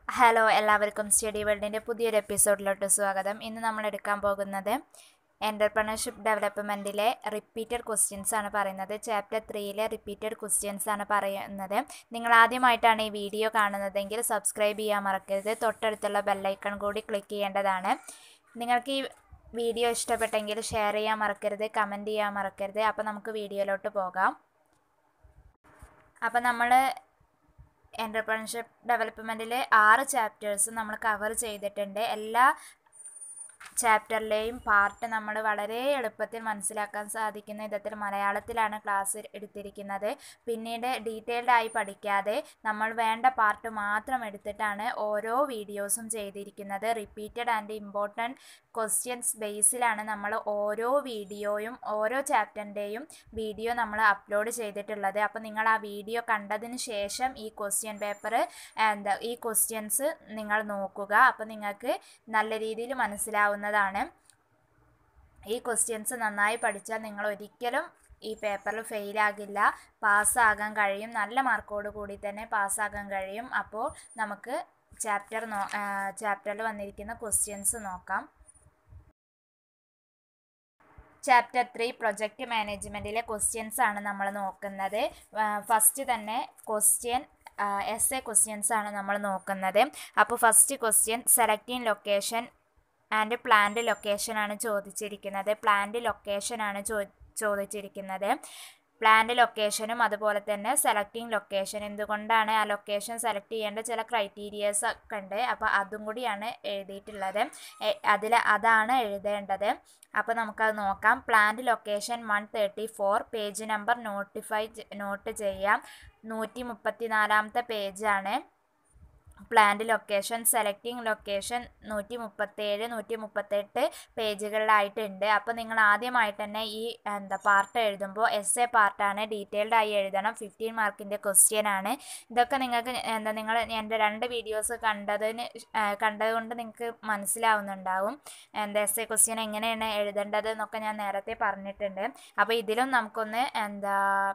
hello എല്ലാവർക്കും study വേൾഡിൻ്റെ പുതിയൊരു എപ്പിസോഡിലോട്ട് സ്വാഗതം ഇന്ന് നമ്മൾ എടുക്കാൻ പോകുന്നത് എൻ്റർപ്രണർഷിപ്പ് ഡെവലപ്മെൻറ്റിലെ റിപ്പീറ്റഡ് ക്വസ്റ്റ്യൻസ് ആണ് പറയുന്നത് ചാപ്റ്റർ ത്രീയിലെ റിപ്പീറ്റഡ് ക്വസ്റ്റ്യൻസ് ആണ് പറയുന്നത് നിങ്ങൾ ആദ്യമായിട്ടാണ് ഈ വീഡിയോ കാണുന്നതെങ്കിൽ സബ്സ്ക്രൈബ് ചെയ്യാൻ മറക്കരുത് തൊട്ടടുത്തുള്ള ബെല്ലൈക്കൺ കൂടി ക്ലിക്ക് ചെയ്യേണ്ടതാണ് നിങ്ങൾക്ക് ഈ വീഡിയോ ഇഷ്ടപ്പെട്ടെങ്കിൽ ഷെയർ ചെയ്യാൻ മറക്കരുത് കമൻറ്റ് ചെയ്യാൻ മറക്കരുത് അപ്പോൾ നമുക്ക് വീഡിയോയിലോട്ട് പോകാം അപ്പോൾ നമ്മൾ എൻ്റർപ്രണർഷിപ്പ് ഡെവലപ്മെൻറ്റിലെ ആറ് ചാപ്റ്റേഴ്സ് നമ്മൾ കവർ ചെയ്തിട്ടുണ്ട് എല്ലാ ചാപ്റ്ററിലെയും പാർട്ട് നമ്മൾ വളരെ എളുപ്പത്തിൽ മനസ്സിലാക്കാൻ സാധിക്കുന്ന വിധത്തിൽ മലയാളത്തിലാണ് ക്ലാസ് എടുത്തിരിക്കുന്നത് പിന്നീട് ഡീറ്റെയിൽഡ് ആയി പഠിക്കാതെ നമ്മൾ വേണ്ട പാർട്ട് മാത്രം എടുത്തിട്ടാണ് ഓരോ വീഡിയോസും ചെയ്തിരിക്കുന്നത് റിപ്പീറ്റഡ് ആൻഡ് ഇമ്പോർട്ടൻറ്റ് ക്വസ്റ്റ്യൻസ് ബേസിലാണ് നമ്മൾ ഓരോ വീഡിയോയും ഓരോ ചാപ്റ്ററിൻ്റെയും വീഡിയോ നമ്മൾ അപ്ലോഡ് ചെയ്തിട്ടുള്ളത് അപ്പോൾ നിങ്ങൾ ആ വീഡിയോ കണ്ടതിന് ശേഷം ഈ ക്വസ്റ്റ്യൻ പേപ്പർ എന്താ ഈ ക്വസ്റ്റ്യൻസ് നിങ്ങൾ നോക്കുക അപ്പോൾ നിങ്ങൾക്ക് നല്ല രീതിയിൽ മനസ്സിലാവുന്നതാണ് ഈ ക്വസ്റ്റ്യൻസ് നന്നായി പഠിച്ചാൽ നിങ്ങൾ ഒരിക്കലും ഈ പേപ്പറിൽ ഫെയിലാകില്ല പാസ്സാകാൻ കഴിയും നല്ല മാർക്കോട് കൂടി തന്നെ പാസ്സാകാൻ കഴിയും അപ്പോൾ നമുക്ക് ചാപ്റ്റർ നോ ചാപ്റ്ററിൽ വന്നിരിക്കുന്ന ക്വസ്റ്റ്യൻസ് നോക്കാം ചാപ്റ്റർ ത്രീ പ്രൊജക്റ്റ് മാനേജ്മെൻറ്റിലെ ക്വസ്റ്റ്യൻസ് ആണ് നമ്മൾ നോക്കുന്നത് ഫസ്റ്റ് തന്നെ ക്വസ്റ്റ്യൻ എസ് എ ക്വസ്റ്റ്യൻസ് ആണ് നമ്മൾ നോക്കുന്നത് അപ്പോൾ first question selecting location and plant ലൊക്കേഷനാണ് ചോദിച്ചിരിക്കുന്നത് പ്ലാന്റ് ലൊക്കേഷനാണ് ചോ ചോദിച്ചിരിക്കുന്നത് പ്ലാന്റ് ലൊക്കേഷനും അതുപോലെ തന്നെ സെലക്ടിങ് ലൊക്കേഷൻ എന്തുകൊണ്ടാണ് ആ ലൊക്കേഷൻ സെലക്ട് ചെയ്യേണ്ട ചില ക്രൈറ്റീരിയസ് ഒക്കെ ഉണ്ട് അപ്പോൾ അതും കൂടിയാണ് എഴുതിയിട്ടുള്ളത് അതിൽ അതാണ് എഴുതേണ്ടത് അപ്പോൾ നമുക്കത് നോക്കാം plant location one thirty four page number notify note ചെയ്യാം നൂറ്റി മുപ്പത്തി നാലാമത്തെ പേജാണ് പ്ലാന്റ് ലൊക്കേഷൻ സെലക്ടിങ് ലൊക്കേഷൻ നൂറ്റി മുപ്പത്തേഴ് നൂറ്റി മുപ്പത്തെട്ട് പേജുകളിലായിട്ടുണ്ട് അപ്പോൾ നിങ്ങൾ ആദ്യമായിട്ട് തന്നെ ഈ എന്താ പാർട്ട് എഴുതുമ്പോൾ എസ് എ പാർട്ടാണ് ഡീറ്റെയിൽഡ് ആയി എഴുതണം ഫിഫ്റ്റീൻ മാർക്കിൻ്റെ ക്വസ്റ്റ്യൻ ആണ് ഇതൊക്കെ നിങ്ങൾക്ക് എന്താ നിങ്ങൾ എൻ്റെ രണ്ട് വീഡിയോസ് കണ്ടതിന് കണ്ടതുകൊണ്ട് നിങ്ങൾക്ക് മനസ്സിലാവുന്നുണ്ടാവും എന്താ എസ് എ ക്വസ്റ്റ്യൻ എങ്ങനെയാണ് എഴുതേണ്ടത് എന്നൊക്കെ ഞാൻ നേരത്തെ പറഞ്ഞിട്ടുണ്ട് അപ്പോൾ ഇതിലും നമുക്കൊന്ന് എന്താ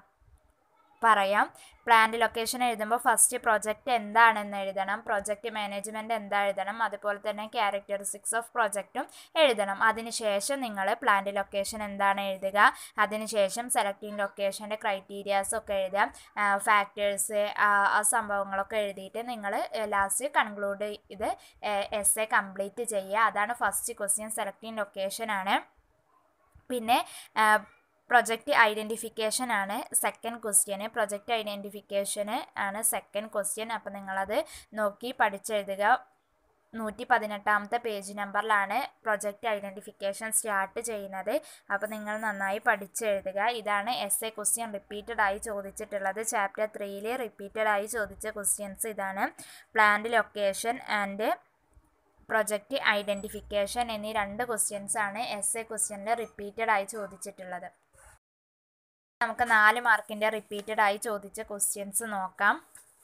പറയാം പ്ലാന്റ് ലൊക്കേഷൻ എഴുതുമ്പോൾ ഫസ്റ്റ് പ്രൊജക്റ്റ് എന്താണെന്ന് എഴുതണം പ്രൊജക്റ്റ് മാനേജ്മെൻറ്റ് എന്താ എഴുതണം അതുപോലെ തന്നെ ക്യാരക്ടറിസ്റ്റിക്സ് ഓഫ് പ്രൊജക്റ്റും എഴുതണം അതിനുശേഷം നിങ്ങൾ പ്ലാന്റ് ലൊക്കേഷൻ എന്താണ് എഴുതുക അതിനുശേഷം സെലക്ടിങ് ലൊക്കേഷൻ്റെ ക്രൈറ്റീരിയാസ് ഒക്കെ എഴുതാം ഫാക്ടേഴ്സ് ആ സംഭവങ്ങളൊക്കെ എഴുതിയിട്ട് നിങ്ങൾ ലാസ്റ്റ് കൺക്ലൂഡ് ഇത് എസ് എ കംപ്ലീറ്റ് ചെയ്യുക അതാണ് ഫസ്റ്റ് ക്വസ്റ്റ്യൻ സെലക്ടിങ് ലൊക്കേഷൻ ആണ് പിന്നെ പ്രൊജക്റ്റ് ഐഡൻറ്റിഫിക്കേഷൻ ആണ് സെക്കൻഡ് ക്വസ്റ്റ്യന് പ്രൊജക്റ്റ് ഐഡൻറ്റിഫിക്കേഷന് ആണ് സെക്കൻഡ് ക്വസ്റ്റ്യൻ അപ്പോൾ നിങ്ങളത് നോക്കി പഠിച്ചെഴുതുക നൂറ്റി പതിനെട്ടാമത്തെ പേജ് നമ്പറിലാണ് പ്രൊജക്റ്റ് ഐഡൻറ്റിഫിക്കേഷൻ സ്റ്റാർട്ട് ചെയ്യുന്നത് അപ്പോൾ നിങ്ങൾ നന്നായി പഠിച്ചെഴുതുക ഇതാണ് എസ് എ ക്വസ്റ്റ്യൻ റിപ്പീറ്റഡ് ആയി ചോദിച്ചിട്ടുള്ളത് ചാപ്റ്റർ ത്രീയിൽ റിപ്പീറ്റഡ് ആയി ചോദിച്ച ക്വസ്റ്റ്യൻസ് ഇതാണ് plant location and project identification എന്നീ രണ്ട് ക്വസ്റ്റ്യൻസ് ആണ് എസ് എ ക്വസ്റ്റ്യനിൽ റിപ്പീറ്റഡ് ആയി ചോദിച്ചിട്ടുള്ളത് നമുക്ക് നാല് മാർക്കിൻ്റെ റിപ്പീറ്റഡ് ആയി ചോദിച്ച ക്വസ്റ്റ്യൻസ് നോക്കാം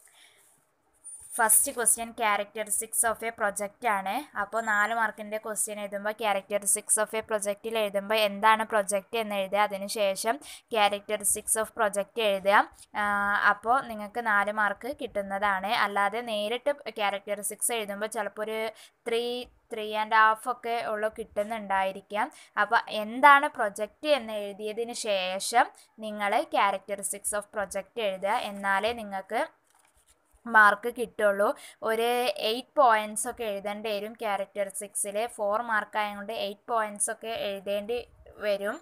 first question characteristics of a project ആണ് അപ്പോൾ നാല് മാർക്കിൻ്റെ ക്വസ്റ്റ്യൻ എഴുതുമ്പോൾ ക്യാരക്ടറിസ്റ്റിക്സ് ഓഫ് എ പ്രൊജക്റ്റിൽ എഴുതുമ്പോൾ എന്താണ് പ്രൊജക്റ്റ് എന്ന് എഴുതുക അതിനുശേഷം ക്യാരക്ടറിസ്റ്റിക്സ് ഓഫ് പ്രൊജക്റ്റ് എഴുതുക അപ്പോൾ നിങ്ങൾക്ക് നാല് മാർക്ക് കിട്ടുന്നതാണ് അല്ലാതെ നേരിട്ട് ക്യാരക്ടറിസ്റ്റിക്സ് എഴുതുമ്പോൾ ചിലപ്പോൾ ഒരു ത്രീ ത്രീ ആൻഡ് ഹാഫ് ഒക്കെ ഉള്ളു കിട്ടുന്നുണ്ടായിരിക്കാം അപ്പോൾ എന്താണ് പ്രൊജക്റ്റ് എന്ന് എഴുതിയതിന് ശേഷം നിങ്ങൾ ക്യാരക്ടറിസ്റ്റിക്സ് ഓഫ് പ്രൊജക്റ്റ് എഴുതുക എന്നാലേ നിങ്ങൾക്ക് മാർക്ക് കിട്ടുള്ളൂ ഒരു എയ്റ്റ് പോയിൻറ്റ്സ് ഒക്കെ എഴുതേണ്ടി വരും ക്യാരക്ടറിസ്റ്റിക്സിൽ ഫോർ മാർക്ക് ആയതുകൊണ്ട് എയ്റ്റ് പോയിൻറ്റ്സ് ഒക്കെ എഴുതേണ്ടി വരും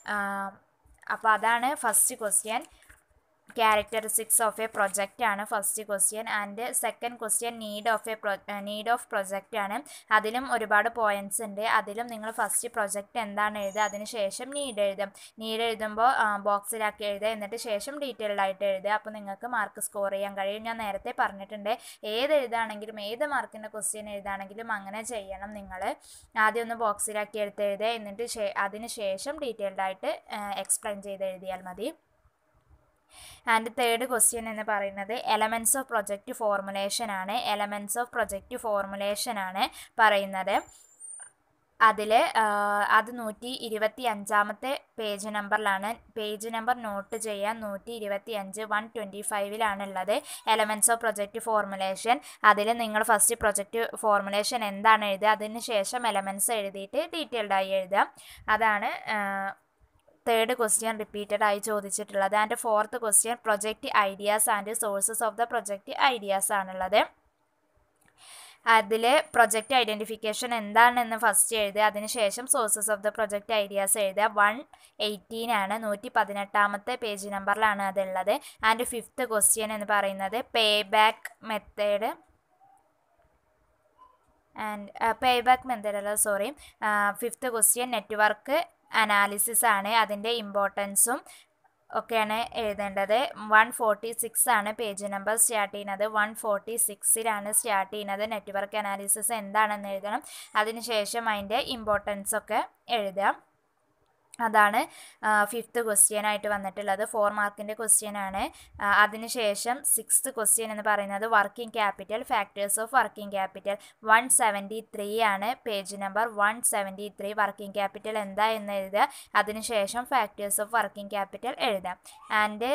അപ്പോൾ അതാണ് first question characteristics of a project ആണ് first question and second question need of a pro need of project ആണ് അതിലും ഒരുപാട് പോയിൻറ്റ്സ് ഉണ്ട് അതിലും നിങ്ങൾ ഫസ്റ്റ് പ്രൊജക്റ്റ് എന്താണ് എഴുതുക അതിന് ശേഷം നീഡ് എഴുതും നീഡ് എഴുതുമ്പോൾ ബോക്സിലാക്കി എഴുതുക എന്നിട്ട് ശേഷം ഡീറ്റെയിൽഡ് ആയിട്ട് എഴുതുക അപ്പോൾ നിങ്ങൾക്ക് മാർക്ക് സ്കോർ ചെയ്യാൻ കഴിയും ഞാൻ നേരത്തെ പറഞ്ഞിട്ടുണ്ട് ഏത് എഴുതുകയാണെങ്കിലും ഏത് മാർക്കിൻ്റെ ക്വസ്റ്റ്യൻ എഴുതുകയാണെങ്കിലും അങ്ങനെ ചെയ്യണം നിങ്ങൾ ആദ്യം ഒന്ന് ബോക്സിലാക്കി എടുത്ത് എഴുതുക എന്നിട്ട് അതിന് ശേഷം ഡീറ്റെയിൽഡ് ആയിട്ട് എക്സ്പ്ലെയിൻ ചെയ്ത് എഴുതിയാൽ മതി ആൻഡ് തേർഡ് ക്വസ്റ്റ്യൻ എന്ന് പറയുന്നത് എലമെൻറ്റ്സ് ഓഫ് പ്രൊജക്റ്റ് ഫോർമുലേഷൻ ആണ് എലമെൻറ്റ്സ് ഓഫ് പ്രൊജക്റ്റ് ഫോർമുലേഷൻ ആണ് പറയുന്നത് അതിൽ അത് നൂറ്റി ഇരുപത്തി അഞ്ചാമത്തെ പേജ് നമ്പറിലാണ് പേജ് നമ്പർ നോട്ട് ചെയ്യാൻ നൂറ്റി ഇരുപത്തി അഞ്ച് വൺ ട്വൻറ്റി ഫൈവിലാണുള്ളത് എലമെൻറ്റ്സ് ഓഫ് പ്രൊജക്റ്റ് ഫോർമുലേഷൻ അതിൽ നിങ്ങൾ ഫസ്റ്റ് പ്രൊജക്റ്റ് ഫോർമുലേഷൻ എന്താണ് എഴുതുക അതിന് ശേഷം എലമെൻറ്റ്സ് എഴുതിയിട്ട് ഡീറ്റെയിൽഡ് ആയി എഴുതുക അതാണ് തേർഡ് ക്വസ്റ്റ്യൻ റിപ്പീറ്റഡ് ആയി ചോദിച്ചിട്ടുള്ളത് and fourth question project ideas and sources of the project ideas ആണുള്ളത് അതിൽ പ്രൊജക്റ്റ് ഐഡൻറ്റിഫിക്കേഷൻ എന്താണെന്ന് ഫസ്റ്റ് എഴുതുക അതിനുശേഷം sources of the project ideas എഴുതുക വൺ എയ്റ്റീൻ ആണ് നൂറ്റി പതിനെട്ടാമത്തെ പേജ് നമ്പറിലാണ് അതുള്ളത് ആൻഡ് ഫിഫ്ത്ത് ക്വസ്റ്റ്യൻ എന്ന് പറയുന്നത് pay back method and pay back method അല്ല sorry fifth question network analysis ആണ് അതിൻ്റെ ഇമ്പോർട്ടൻസും ഒക്കെയാണ് എഴുതേണ്ടത് വൺ ഫോർട്ടി സിക്സ് ആണ് പേജ് നമ്പർ സ്റ്റാർട്ട് ചെയ്യുന്നത് വൺ ഫോർട്ടി സിക്സിലാണ് സ്റ്റാർട്ട് ചെയ്യുന്നത് നെറ്റ്വർക്ക് അനാലിസിസ് എന്താണെന്ന് എഴുതണം അതിനുശേഷം അതിൻ്റെ ഇമ്പോർട്ടൻസ് ഒക്കെ എഴുതാം അതാണ് ഫിഫ്ത്ത് ക്വസ്റ്റ്യൻ ആയിട്ട് വന്നിട്ടുള്ളത് ഫോർ മാർക്കിൻ്റെ ക്വസ്റ്റ്യൻ ആണ് അതിനുശേഷം സിക്സ്ത് ക്വസ്റ്റ്യൻ എന്ന് പറയുന്നത് working capital factors of working capital one seventy three ആണ് page number one seventy three working capital എന്താ എന്ന് എഴുതുക അതിനുശേഷം ഫാക്ടേഴ്സ് ഓഫ് വർക്കിംഗ് ക്യാപിറ്റൽ എഴുതാം ആൻഡ്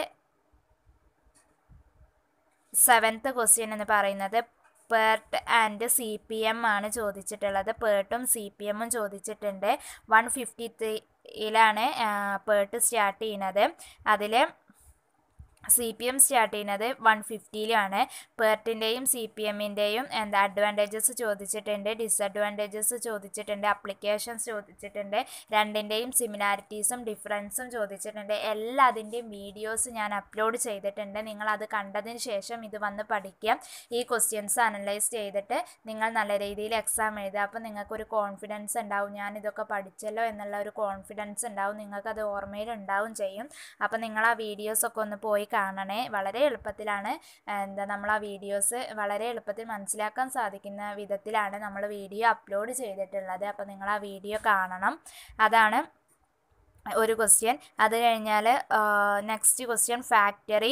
സെവൻത്ത് ക്വസ്റ്റ്യൻ എന്ന് പറയുന്നത് PERT and C P M ആണ് ചോദിച്ചിട്ടുള്ളത് പേർട്ടും സി പി എമ്മും ചോദിച്ചിട്ടുണ്ട് വൺ ഫിഫ്റ്റി ത്രീയിലാണ് പേർട്ട് സ്റ്റാർട്ട് ചെയ്യുന്നത് അതിൽ സി പി എം സ്റ്റാർട്ട് ചെയ്യുന്നത് വൺ ഫിഫ്റ്റിയിലാണ് പേർട്ടിൻ്റെയും സി പി എമ്മിൻ്റെയും എന്താ അഡ്വാൻറ്റേജസ് ചോദിച്ചിട്ടുണ്ട് ഡിസഡ്വാൻറ്റേജസ് ചോദിച്ചിട്ടുണ്ട് അപ്ലിക്കേഷൻസ് ചോദിച്ചിട്ടുണ്ട് രണ്ടിൻ്റെയും സിമിലാരിറ്റീസും ഡിഫറൻസും ചോദിച്ചിട്ടുണ്ട് എല്ലാതിൻ്റെയും വീഡിയോസ് ഞാൻ അപ്ലോഡ് ചെയ്തിട്ടുണ്ട് നിങ്ങൾ അത് കണ്ടതിന് ശേഷം ഇത് വന്ന് പഠിക്കുക ഈ ക്വസ്റ്റ്യൻസ് അനലൈസ് ചെയ്തിട്ട് നിങ്ങൾ നല്ല രീതിയിൽ എക്സാം എഴുതുക അപ്പോൾ നിങ്ങൾക്കൊരു കോൺഫിഡൻസ് ഉണ്ടാവും ഞാൻ ഇതൊക്കെ പഠിച്ചല്ലോ എന്നുള്ള ഒരു കോൺഫിഡൻസ് ഉണ്ടാവും നിങ്ങൾക്കത് ഓർമ്മയിൽ ഉണ്ടാവും ചെയ്യും അപ്പോൾ നിങ്ങൾ ആ വീഡിയോസൊക്കെ ഒന്ന് പോയി കാണണേ വളരെ എളുപ്പത്തിലാണ് എന്താ നമ്മൾ ആ വീഡിയോസ് വളരെ എളുപ്പത്തിൽ മനസ്സിലാക്കാൻ സാധിക്കുന്ന വിധത്തിലാണ് നമ്മൾ വീഡിയോ അപ്ലോഡ് ചെയ്തിട്ടുള്ളത് അപ്പോൾ നിങ്ങൾ ആ വീഡിയോ കാണണം അതാണ് ഒരു ക്വസ്റ്റ്യൻ അത് കഴിഞ്ഞാൽ next question factory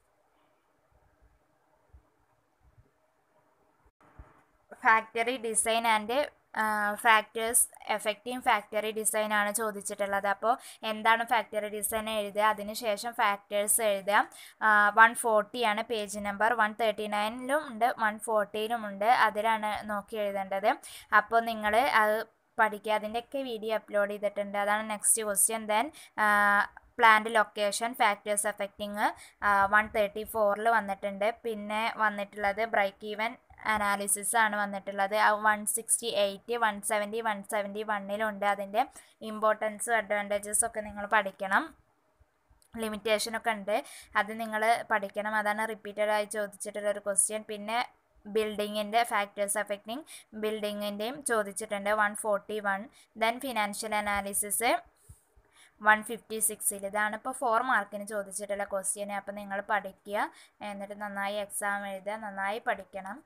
factory design and factors effective factory design ആണ് ചോദിച്ചിട്ടുള്ളത് അപ്പോൾ എന്താണ് ഫാക്ടറി ഡിസൈൻ എഴുതുക അതിനുശേഷം ഫാക്ടേഴ്സ് എഴുതുക വൺ ഫോർട്ടിയാണ് പേജ് നമ്പർ വൺ തേർട്ടി നയനിലും ഉണ്ട് വൺ ഫോർട്ടിയിലും ഉണ്ട് അതിലാണ് നോക്കി എഴുതേണ്ടത് അപ്പോൾ നിങ്ങൾ അത് പഠിക്കുക അതിൻ്റെയൊക്കെ വീഡിയോ അപ്ലോഡ് ചെയ്തിട്ടുണ്ട് അതാണ് next question then plant location factors effecting one thirty ഫോറിൽ വന്നിട്ടുണ്ട് പിന്നെ വന്നിട്ടുള്ളത് ബ്രേക്ക് ഈവൻ അനാലിസിസ് ആണ് വന്നിട്ടുള്ളത് ആ one sixty eight one seventy one seventy വണ്ണിലുണ്ട് അതിൻ്റെ ഇമ്പോർട്ടൻസും അഡ്വാൻറ്റേജസും ഒക്കെ നിങ്ങൾ പഠിക്കണം ലിമിറ്റേഷനൊക്കെ ഉണ്ട് അത് നിങ്ങൾ പഠിക്കണം അതാണ് റിപ്പീറ്റഡ് ആയി ചോദിച്ചിട്ടുള്ള ഒരു ക്വസ്റ്റ്യൻ പിന്നെ ബിൽഡിങ്ങിൻ്റെ ഫാക്ടേഴ്സ് അഫക്റ്റിംഗ് ബിൽഡിങ്ങിൻ്റെയും ചോദിച്ചിട്ടുണ്ട് one forty one then financial analysis one fifty സിക്സിൽ ഇതാണ് ഇപ്പോൾ ഫോർ മാർക്കിന് ചോദിച്ചിട്ടുള്ള ക്വസ്റ്റ്യൻ അപ്പോൾ നിങ്ങൾ പഠിക്കുക എന്നിട്ട് നന്നായി എക്സാം എഴുതുക നന്നായി പഠിക്കണം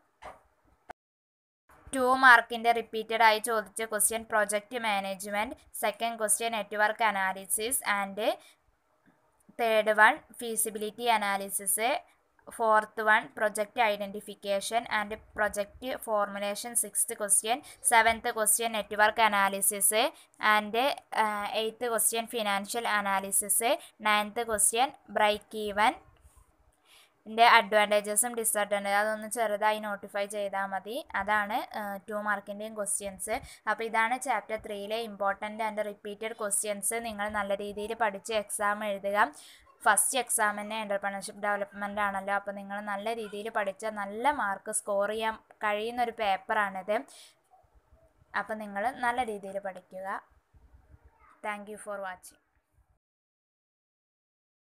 ടു മാർക്കിൻ്റെ റിപ്പീറ്റഡ് ആയി ചോദിച്ച question project management second question network analysis and third one feasibility analysis fourth one project identification and project formulation sixth question seventh question network analysis and eighth question financial analysis ninth question break even ൻ്റെ അഡ്വാൻറ്റേജസും disadvantage അതൊന്ന് ചെറുതായി notify ചെയ്താൽ മതി അതാണ് to മാർക്കിൻ്റെയും questions അപ്പോൾ ഇതാണ് chapter ത്രീയിലെ ഇമ്പോർട്ടൻ്റ് ആൻഡ് റിപ്പീറ്റഡ് ക്വസ്റ്റ്യൻസ് നിങ്ങൾ നല്ല രീതിയിൽ പഠിച്ച് എക്സാം എഴുതുക ഫസ്റ്റ് എക്സാം തന്നെ എൻ്റർപ്രണർഷിപ്പ് ഡെവലപ്മെൻ്റ് ആണല്ലോ അപ്പോൾ നിങ്ങൾ നല്ല രീതിയിൽ പഠിച്ച നല്ല മാർക്ക് സ്കോർ ചെയ്യാൻ കഴിയുന്ന ഒരു പേപ്പറാണിത് അപ്പോൾ നിങ്ങൾ നല്ല രീതിയിൽ പഠിക്കുക താങ്ക് യു ഫോർ വാച്ചിങ്